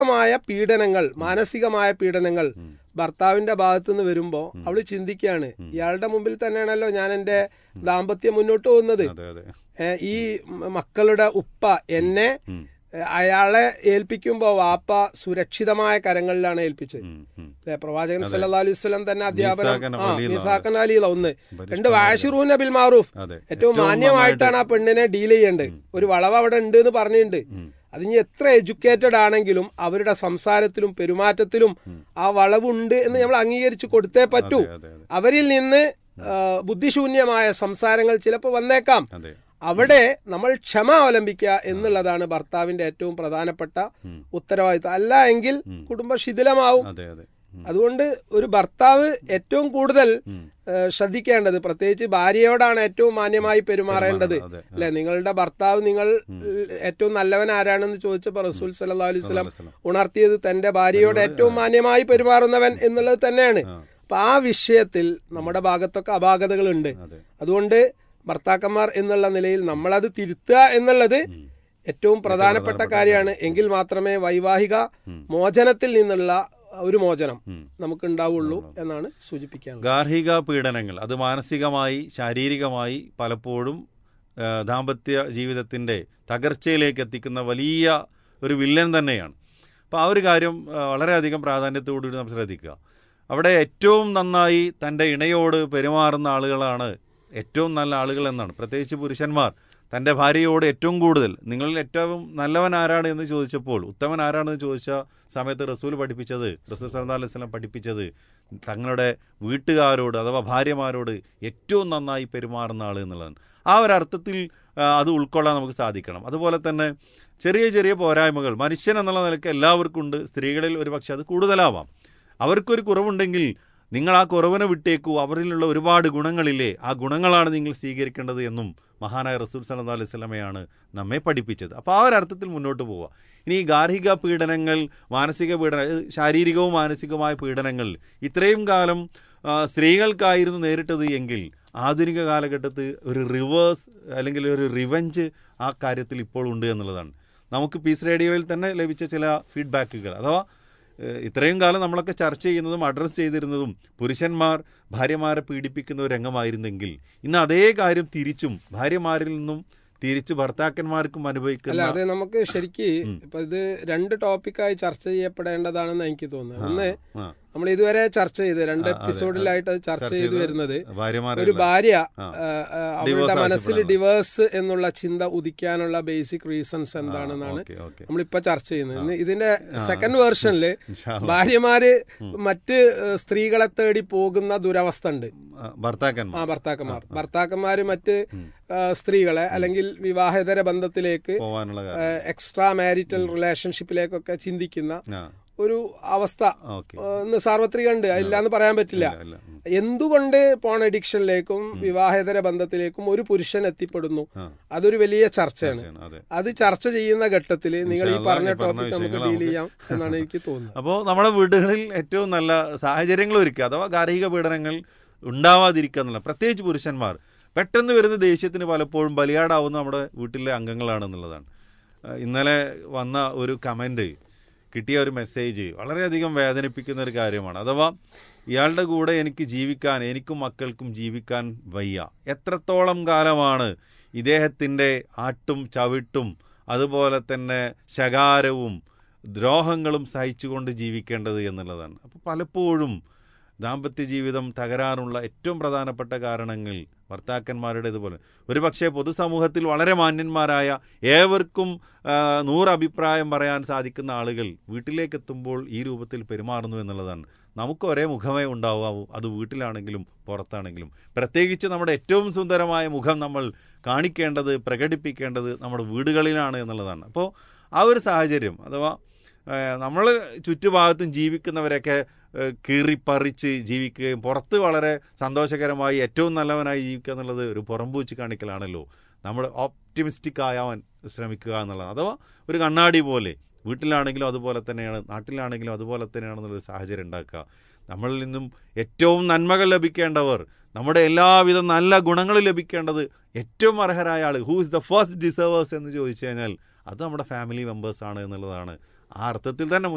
ശാരീരികമായ പീഡനങ്ങൾ മാനസികമായ പീഡനങ്ങൾ ഉം. ഭർത്താവിന്റെ ഭാഗത്തു നിന്ന് വരുമ്പോ അവള് ചിന്തിക്കുകയാണ് ഇയാളുടെ മുമ്പിൽ തന്നെയാണല്ലോ ഞാൻ എന്റെ ദാമ്പത്യം മുന്നോട്ട് പോകുന്നത് അതെ അതെ ഏ, ഈ മ- മക്കളുടെ ഉപ്പ എന്നെ ഉം. ഏ, അയാളെ ഏൽപ്പിക്കുമ്പോ വാപ്പ സുരക്ഷിതമായ കരങ്ങളിലാണ് ഏൽപ്പിച്ചത് ഉം, ഉം. അല്ലേ? പ്രവാചകൻ സല്ലല്ലാഹു അലൈഹി വസല്ലം തന്നെ അധ്യാപനം മീസാക്കൻ ആ വലിയ മിസാഖൻ അലിയില ഒന്ന് പരിഷ്കരണം രണ്ട് വാഷിറൂന ബിൽ മാറൂഫ് അതെ ഏറ്റവും മാന്യമായിട്ടാണ് ആ പെണ്ണിനെ ഡീൽ ചെയ്യേണ്ടത് ഒരു വളവ് അവിടെ ഉണ്ട് എന്ന് പറഞ്ഞിട്ടുണ്ട് ഉം. അത് ഇനി എത്ര എഡ്യൂക്കേറ്റഡ് ആണെങ്കിലും അവരുടെ സംസാരത്തിലും പെരുമാറ്റത്തിലും ആ വളവുണ്ട് എന്ന് നമ്മൾ അംഗീകരിച്ച് കൊടുത്തേ പറ്റൂ അതെ അതെ അതെ അവരിൽ നിന്ന് ആ, ബുദ്ധിശൂന്യമായ സംസാരങ്ങൾ ചിലപ്പോൾ വന്നേക്കാം അതെ അവിടെ നമ്മൾ ക്ഷമ അവലംബിക്കുക എന്നുള്ളതാണ് ഭർത്താവിന്റെ ഏറ്റവും പ്രധാനപ്പെട്ട ഉം. ഉത്തരവാദിത്തം അല്ല എങ്കിൽ കുടുംബം ശിഥിലമാവും അതെ അതെ ഉം. അതുകൊണ്ട് ഒരു ഭർത്താവ് ഏറ്റവും കൂടുതൽ ഉം. ഏഹ്, ശ്രദ്ധിക്കേണ്ടത് പ്രത്യേകിച്ച് ഭാര്യയോടാണ് ഏറ്റവും മാന്യമായി പെരുമാറേണ്ടത് അതെ അല്ലെ നിങ്ങളുടെ ഭർത്താവ് നിങ്ങൾ ഏറ്റവും നല്ലവൻ ആരാണെന്ന് ചോദിച്ചപ്പോൾ റസൂൽ സല്ലല്ലാഹു അലൈഹി വസല്ലം വസല്ലം. ഉണർത്തിയത് തന്റെ ഭാര്യയോട് ഏറ്റവും മാന്യമായി പെരുമാറുന്നവൻ എന്നുള്ളത് തന്നെയാണ് ആ. അപ്പൊ ആ വിഷയത്തിൽ നമ്മുടെ ഭാഗത്തൊക്കെ അപാകതകളുണ്ട് അതെ അതുകൊണ്ട് ഭർത്താക്കന്മാർ എന്നുള്ള നിലയിൽ നമ്മളത് തിരുത്തുക എന്നുള്ളത് ഏറ്റവും പ്രധാനപ്പെട്ട കാര്യമാണ് എങ്കിൽ മാത്രമേ വൈവാഹിക മോചനത്തിൽ നിന്നുള്ള ഒരു മോചനം ഉം. നമുക്ക് ഉണ്ടാവുള്ളൂ എന്നാണ് സൂചിപ്പിക്കാനുള്ളത് ഗാർഹിക പീഡനങ്ങൾ അത് മാനസികമായി ശാരീരികമായി പലപ്പോഴും ആ, ദാമ്പത്യ ജീവിതത്തിൻ്റെ തകർച്ചയിലേക്ക് എത്തിക്കുന്ന വലിയ ഒരു വില്ലൻ തന്നെയാണ് അപ്പോൾ ആ ഒരു കാര്യം ആ, വളരെയധികം പ്രാധാന്യത്തോടുകൂടി നമ്മൾ ശ്രദ്ധിക്കുക അവിടെ ഏറ്റവും നന്നായി തൻ്റെ ഇണയോട് പെരുമാറുന്ന ആളുകളാണ് ഏറ്റവും നല്ല ആളുകൾ എന്നാണ് പ്രത്യേകിച്ച് പുരുഷന്മാർ തൻ്റെ ഭാര്യയോട് ഏറ്റവും കൂടുതൽ നിങ്ങളിൽ ഏറ്റവും നല്ലവൻ ആരാണ് എന്ന് ചോദിച്ചപ്പോൾ ഉത്തമൻ ആരാണെന്ന് ചോദിച്ച സമയത്ത് റസൂൽ പഠിപ്പിച്ചത് റസൂൽ സല്ലല്ലാഹു അലൈഹി വസല്ലം പഠിപ്പിച്ചത് തങ്ങളുടെ വീട്ടുകാരോട് അഥവാ ഭാര്യമാരോട് ഏറ്റവും നന്നായി പെരുമാറുന്ന ആൾ എന്നുള്ളതാണ് ആ ഒരു അർത്ഥത്തിൽ ആ, അത് ഉൾക്കൊള്ളാൻ നമുക്ക് സാധിക്കണം അതുപോലെ തന്നെ ചെറിയ ചെറിയ പോരായ്മകൾ മനുഷ്യൻ എന്നുള്ള നിലയ്ക്ക് എല്ലാവർക്കും ഉണ്ട് സ്ത്രീകളിൽ ഒരു പക്ഷേ അത് കൂടുതലാവാം അവർക്കൊരു കുറവുണ്ടെങ്കിൽ നിങ്ങൾ ആ കുറവിനെ വിട്ടേക്കൂ അവരിലുള്ള ഒരുപാട് ഗുണങ്ങളില്ലേ ആ ഗുണങ്ങളാണ് നിങ്ങൾ സ്വീകരിക്കേണ്ടത് എന്നും മഹാനായ റസൂൽ സല്ലല്ലാഹു അലൈഹി സ്വലമയാണ് നമ്മെ പഠിപ്പിച്ചത് അപ്പോൾ ആ ഒരു അർത്ഥത്തിൽ മുന്നോട്ട് പോവുക ഇനി ഈ ഗാർഹിക പീഡനങ്ങൾ മാനസിക പീഡന ഇത് ശാരീരികവും മാനസികവുമായ പീഡനങ്ങൾ ഇത്രയും കാലം ആ, സ്ത്രീകൾക്കായിരുന്നു നേരിട്ടത് എങ്കിൽ ആധുനിക കാലഘട്ടത്തിൽ ഒരു റിവേഴ്സ് അല്ലെങ്കിൽ ഒരു റിവഞ്ച് ആ കാര്യത്തിൽ ഇപ്പോൾ ഉണ്ട് എന്നുള്ളതാണ് നമുക്ക് പീസ് റേഡിയോയിൽ തന്നെ ലഭിച്ച ചില ഫീഡ്ബാക്കുകൾ അഥവാ ഏഹ് ഇത്രയും കാലം നമ്മളൊക്കെ ചർച്ച ചെയ്യുന്നതും അഡ്രസ്സ് ചെയ്തിരുന്നതും പുരുഷന്മാർ ഭാര്യമാരെ പീഡിപ്പിക്കുന്ന ഒരു രംഗമായിരുന്നെങ്കിൽ ഇന്ന് അതേ കാര്യം തിരിച്ചും ഭാര്യമാരിൽ നിന്നും തിരിച്ച് ഭർത്താക്കന്മാർക്കും അല്ല അനുഭവിക്കുന്ന അത് നമുക്ക് ശരിക്ക് ഇപ്പൊ ഇത് രണ്ട് ടോപ്പിക്കായി ചർച്ച ചെയ്യപ്പെടേണ്ടതാണെന്ന് എനിക്ക് തോന്നുന്നത് ഒന്ന് ആ, നമ്മൾ ഇതുവരെ ചർച്ച ചെയ്ത് രണ്ട് ആ, അതെ, എപ്പിസോഡിലായിട്ട് അത് ചർച്ച ചെയ്ത് വരുന്നത് ഭാര്യമാരെ ഒരു ഭാര്യ ആ. ആ, ആ, അവളുടെ Divorce മനസ്സിൽ ആവശ്യപ്പെടാനുള്ള. ഡിവേഴ്സ് എന്നുള്ള ചിന്ത ഉദിക്കാനുള്ള ബേസിക് റീസൺസ് എന്താണെന്നാണ് ഓക്കെ ഓക്കെ നമ്മളിപ്പോ ചർച്ച ചെയ്യുന്നത് ഇന്ന് ഇതിന്റെ സെക്കൻഡ് വേർഷനില് ഇൻഷാ അല്ലാ. ഭാര്യമാര് മറ്റ് ഏഹ്, സ്ത്രീകളെ തേടി പോകുന്ന ദുരവസ്ഥ ഉണ്ട് ആ, ഭർത്താക്കന്മാർ ആ ഭർത്താക്കന്മാർ ഭർത്താക്കന്മാര് മറ്റ് ഏഹ്, സ്ത്രീകളെ അല്ലെങ്കിൽ വിവാഹേതര ബന്ധത്തിലേക്ക് പോവാനുള്ള കാര്യം എക്സ്ട്രാ മാരിറ്റൽ റിലേഷൻഷിപ്പിലേക്കൊക്കെ ചിന്തിക്കുന്ന ആ ഒരു അവസ്ഥ ഓക്കെ ഏഹ്, ഇന്ന് സാർവത്രിക ഉണ്ട് ഇല്ലാന്ന് പറയാൻ പറ്റില്ല ഇല്ല ഉം. എന്തുകൊണ്ട് പോൺ അഡിക്ഷനിലേക്കും വിവാഹേതര ബന്ധത്തിലേക്കും ഒരു പുരുഷൻ എത്തിപ്പെടുന്നു ആ. അതൊരു വലിയ ചർച്ചയാണ് ശരി, അതെ അത് ചർച്ച ചെയ്യുന്ന ഘട്ടത്തിൽ നിങ്ങൾ ഈ ഇൻഷാ അല്ലാ, പറഞ്ഞ ഈ പറഞ്ഞ ടോപ്പിക് നമുക്ക് വിഷയങ്ങൾ ഡീൽ നമുക്ക് ചെയ്യാം എന്നാണ് എനിക്ക് തോന്നുന്നത് അപ്പോൾ നമ്മുടെ വീടുകളിൽ ഏറ്റവും നല്ല സാഹചര്യങ്ങൾ ഒരുക്കുക അഥവാ ഗാർഹിക പീഡനങ്ങൾ ഉണ്ടാവാതിരിക്കുക എന്നുള്ള പ്രത്യേകിച്ച് പുരുഷന്മാർ പെട്ടെന്ന് വരുന്ന ദേഷ്യത്തിന് പലപ്പോഴും ബലിയാടാവുന്ന നമ്മുടെ വീട്ടിലെ അംഗങ്ങളാണെന്നുള്ളതാണ് ആ, ഇന്നലെ വന്ന ഒരു കമൻറ്റ് കിട്ടിയ ഒരു മെസ്സേജ് വളരെയധികം വേദനിപ്പിക്കുന്ന ഒരു കാര്യമാണ് അഥവാ ഇയാളുടെ കൂടെ എനിക്ക് ജീവിക്കാൻ എനിക്കും മക്കൾക്കും ജീവിക്കാൻ വയ്യ എത്രത്തോളം കാലമാണ് ഇദ്ദേഹത്തിൻ്റെ ആട്ടും ചവിട്ടും അതുപോലെ തന്നെ ശകാരവും ദ്രോഹങ്ങളും സഹിച്ചുകൊണ്ട് ജീവിക്കേണ്ടത് എന്നുള്ളതാണ് അപ്പോൾ പലപ്പോഴും ദാമ്പത്യ ജീവിതം തകരാറുള്ള ഏറ്റവും പ്രധാനപ്പെട്ട കാരണങ്ങൾ ഭർത്താക്കന്മാരുടെ ഇതുപോലെ ഒരു പക്ഷേ പൊതുസമൂഹത്തിൽ വളരെ മാന്യന്മാരായ ഏവർക്കും ആ, നൂറ് അഭിപ്രായം പറയാൻ സാധിക്കുന്ന ആളുകൾ വീട്ടിലേക്ക് എത്തുമ്പോൾ ഈ രൂപത്തിൽ പെരുമാറുന്നു എന്നുള്ളതാണ് നമുക്ക് ഒരേ മുഖമേ ഉണ്ടാവാവൂ അത് വീട്ടിലാണെങ്കിലും പുറത്താണെങ്കിലും പ്രത്യേകിച്ച് നമ്മുടെ ഏറ്റവും സുന്ദരമായ മുഖം നമ്മൾ കാണിക്കേണ്ടത് പ്രകടിപ്പിക്കേണ്ടത് നമ്മുടെ വീടുകളിലാണ് എന്നുള്ളതാണ് അപ്പോൾ ആ ഒരു സാഹചര്യം അഥവാ നമ്മൾ ചുറ്റുഭാഗത്തും ജീവിക്കുന്നവരെയൊക്കെ ഏഹ്, കീറിപ്പറിച്ച് ജീവിക്കുകയും പുറത്ത് വളരെ സന്തോഷകരമായി ഏറ്റവും നല്ലവനായി ജീവിക്കുക എന്നുള്ളത് ഒരു പുറംപൂച്ച് കാണിക്കലാണല്ലോ നമ്മൾ ഓപ്റ്റിമിസ്റ്റിക് ആയാൻ ശ്രമിക്കുക എന്നുള്ളത് അഥവാ ഒരു കണ്ണാടി പോലെ വീട്ടിലാണെങ്കിലും അതുപോലെ തന്നെയാണ് നാട്ടിലാണെങ്കിലും അതുപോലെ തന്നെയാണെന്നുള്ളൊരു സാഹചര്യം ഉണ്ടാക്കുക നമ്മളിൽ നിന്നും ഏറ്റവും നന്മകൾ ലഭിക്കേണ്ടവർ നമ്മുടെ എല്ലാവിധ നല്ല ഗുണങ്ങളും ലഭിക്കേണ്ടത് ഏറ്റവും അർഹരായ ആൾ who is the first deserves എന്ന് ചോദിച്ചു കഴിഞ്ഞാൽ അത് നമ്മുടെ ഫാമിലി മെമ്പേഴ്സ് ആണ് എന്നുള്ളതാണ് ആ അർത്ഥത്തിൽ തന്നെ